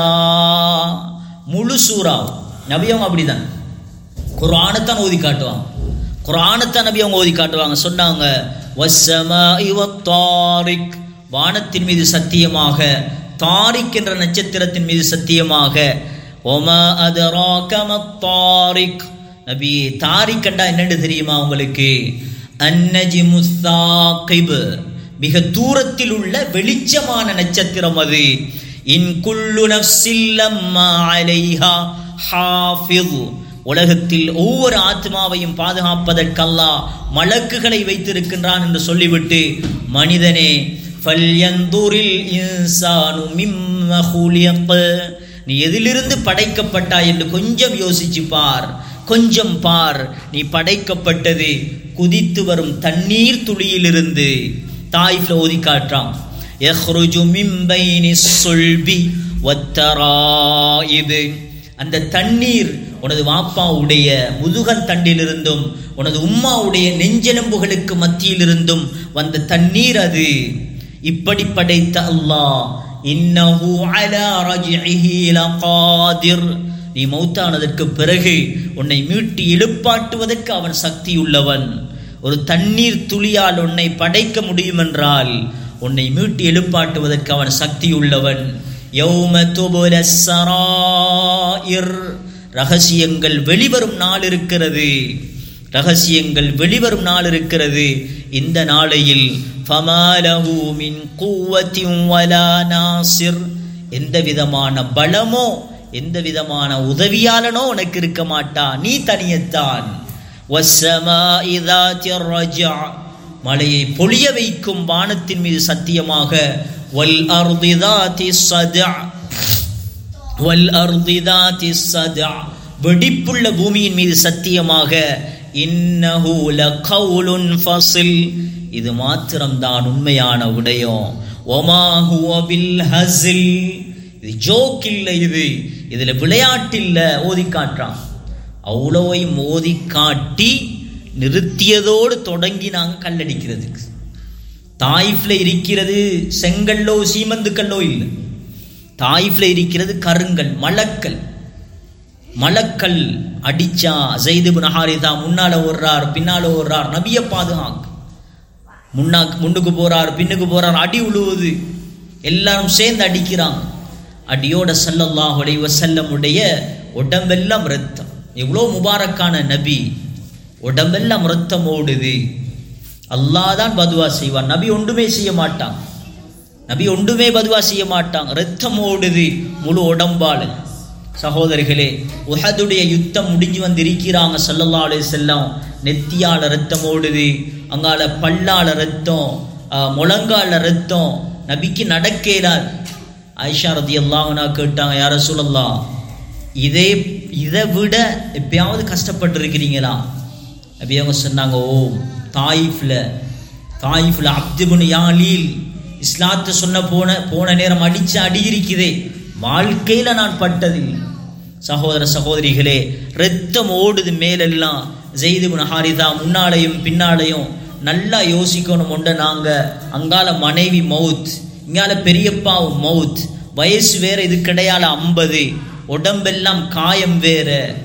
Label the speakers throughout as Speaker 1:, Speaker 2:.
Speaker 1: முழு சூறா நபி அவங்க அப்படிதான் குர்ஆனைத்தான் ஓதி காட்டுவாங்க குர்ஆனைத்தான் நபி அவங்க ஓதி காட்டுவாங்க சொன்னாங்க வஸ்ஸமாஇ வத்தாரிக் வானத்தின் மீது சத்தியமாக தாரிக் என்ற நட்சத்திரத்தின் மீது சத்தியமாக ஒமா அதராக மத்தாரிக் நபி தாரிக் கண்டா என்னன்னு தெரியுமா உங்களுக்கு அன்னஜி முஸ்தாகிப் மிக தூரத்தில் உள்ள வெளிச்சமான நட்சத்திரம் அது இன் குல்லு நஃப்ஸில் லம்மா அலைஹா ஹாஃபிஸ் உலகத்தில் ஒவ்வொரு ஆத்மாவையும் பாதுகாப்பதற்கல்லா மலக்குகளை வைத்திருக்கின்றான் என்று சொல்லிவிட்டு மனிதனே ஃபல்யந்துரில் இன்சானு மிம்ம ஹுலியக் நீ எதிலிருந்து படைக்கப்பட்டாய் என்று கொஞ்சம் யோசிச்சு பார் கொஞ்சம் பார் நீ படைக்கப்பட்டது குதித்து வரும் தண்ணீர் துளியிலிருந்து தாய்ஃப்ல ஓதி காட்டுறான் யஹ்ருஜு மின் பைனி சுல்பி வத்தராயிது அந்த தண்ணீர் உனது வாப்பாவுடைய முதுகன் தண்டிலிருந்தும் உனது உம்மாவுடைய நெஞ்செலும்புகளுக்கு மத்தியிலிருந்தும் வந்த தண்ணீர் அது இப்படி படைத்த அல்லாஹ் இன்னஹு அலா ரஜ்இஹி லகாதிர் நீ மௌத்தானதற்கு பிறகு உன்னை மீட்டி எழுப்பாட்டுவதற்கு அவன் சக்தியுள்ளவன் ஒரு தண்ணீர் துளியால் உன்னை படைக்க முடியும் என்றால் உன்னை மீட்டி எழுப்பாட்டுவதற்கு அவன் சக்தியுள்ளவன் யௌம துபுல சராயிர் ரகசியங்கள் வெளிவரும் நாள் இருக்கிறது ரகசியங்கள் வெளிவரும் நாள் இருக்கிறது இந்த நாளையில் ஃபமாலஹு மின் குவத்தின் வலா நாசிர் எந்த விதமான பலமோ எந்த விதமான உதவியாளனோ உனக்கு இருக்க மாட்டா நீ தனியத்தான் வஸ்ஸமாஇ தாத்திர் ரஜா மலையை பொழிய வைக்கும் வானத்தின் மீது சத்தியமாக வல் அர்தி தாத்தி சதா வல் அர்தி தாத்தி சதா வெடிப்புள்ள பூமியின் மீது சத்தியமாக இன்னஹு லகவுலுன் ஃபஸில் இது மாத்திரம்தான் உண்மையான விடயம் ஒமா ஹுவ பில் ஹஸில் இது ஜோக் இல்லை இது இதுல விளையாட்டு இல்லை ஓதி காட்டுறான் அவ்வளோவையும் மோதி காட்டி நிறுத்தியதோடு தொடங்கி நாங்கள் கல்லடிக்கிறதுக்கு தாயிஃப்ல இருக்கிறது செங்கல்லோ சீமந்துக்கல்லோ இல்லை தாயிஃப்ல இருக்கிறது கருங்கல் மலக்கல் மலக்கல் அடிச்சா ஜெய்து நஹாரிதா முன்னால ஓடுறார் பின்னால ஓடுறார் நபிய பாதுகாக்கு முன்னா முன்னுக்கு போறார் பின்னுக்கு போறார் அடி உழுவுது எல்லாரும் சேர்ந்து அடிக்கிறாங்க அடியோட சல்லல்லாஹு அலைஹி வஸல்லமுடைய உடம்பெல்லாம் ரத்தம் எவ்வளோ முபாரக்கான நபி உடம்பெல்லாம் ரத்தம் ஓடுது அல்லாஹ் தான் பதுவா செய்வான் நபி ஒன்றுமே செய்ய மாட்டான் நபி ஒன்றுமே பதுவா செய்ய மாட்டான் ரத்தம் ஓடுது முழு உடம்பால சகோதரிகளே உஹதுடைய யுத்தம் முடிஞ்சு வந்து இருக்கிறாங்க சல்லல்லா அலைஹி செல்லம் நெத்தியால ரத்தம் ஓடுது அங்கால பல்லால ரத்தம் ஆஹ், முழங்கால ரத்தம் நபிக்கு நடக்கேலாது ஆயிஷா ரதி அல்லாஹ்னா கேட்டாங்க யார சொல்லலாம் இதே இதை விட எப்பயாவது கஷ்டப்பட்டிருக்கிறீங்களா நபி அவங்க சொன்னாங்க ஓ தாயிஃப்ல தாயிஃப்ல அப்துபுன் யாலீல் இஸ்லாத்தை சொன்ன போன போன நேரம் அடிச்சு அடி இருக்குதே வாழ்க்கையில நான் பட்டதில்லை சகோதர சகோதரிகளே ரத்தம் ஓடுது மேலெல்லாம் ஜெய்துபுன் ஹாரிதா முன்னாலையும் பின்னாலையும் நல்லா யோசிக்கணும் உண்ட நாங்க அங்கால மனைவி மவுத் இங்கால பெரியப்பாவும் மவுத் வயசு வேற இது கிடையால ஐம்பது உடம்பெல்லாம் காயம் வேற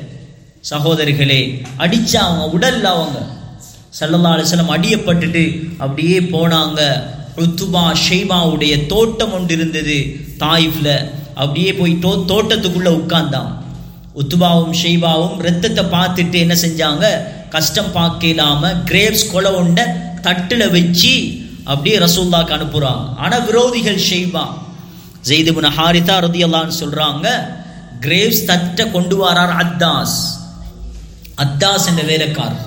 Speaker 1: சகோதரிகளே அடிச்சா அவங்க உடல்ல அவங்க சல்லல்லா அலிஸ்லாம் அடியப்பட்டுட்டு அப்படியே போனாங்க ருத்துபா ஷெய்பாவுடைய தோட்டம் ஒன்று இருந்தது தாயிஃப்ல அப்படியே போய் தோ தோட்டத்துக்குள்ள உட்கார்ந்தான் உத்துபாவும் ஷெய்பாவும் ரத்தத்தை பார்த்துட்டு என்ன செஞ்சாங்க கஷ்டம் பார்க்கலாம கிரேப்ஸ் கொலை உண்ட தட்டுல வச்சு அப்படியே ரசூல்லாக்கு அனுப்புறாங்க ஆனா விரோதிகள் ஷெய்பா ஜெய்துபுன் ஹாரிதா ரதியல்லான்னு சொல்றாங்க கிரேவ்ஸ் தட்டை கொண்டு வரார் அத்தாஸ் அத்தாஸ் என்ற வேலைக்காரர்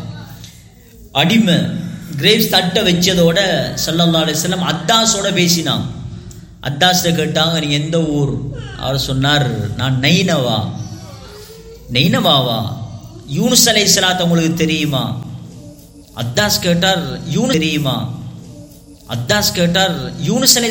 Speaker 1: அடிமை கிரேவ்ஸ் தட்டை வச்சதோட சல்லல்லா அலிஸ்லாம் அத்தாஸோட பேசினான் அத்தாஸ்ட கேட்டாங்க நீ எந்த ஊர் அவர் சொன்னார் நான் நைனவா நெய்னவாவா யூனுஸ் அலை உங்களுக்கு தெரியுமா அத்தாஸ் கேட்டார் யூனு தெரியுமா அத்தாஸ் கேட்டார் யூனுஸ் அலை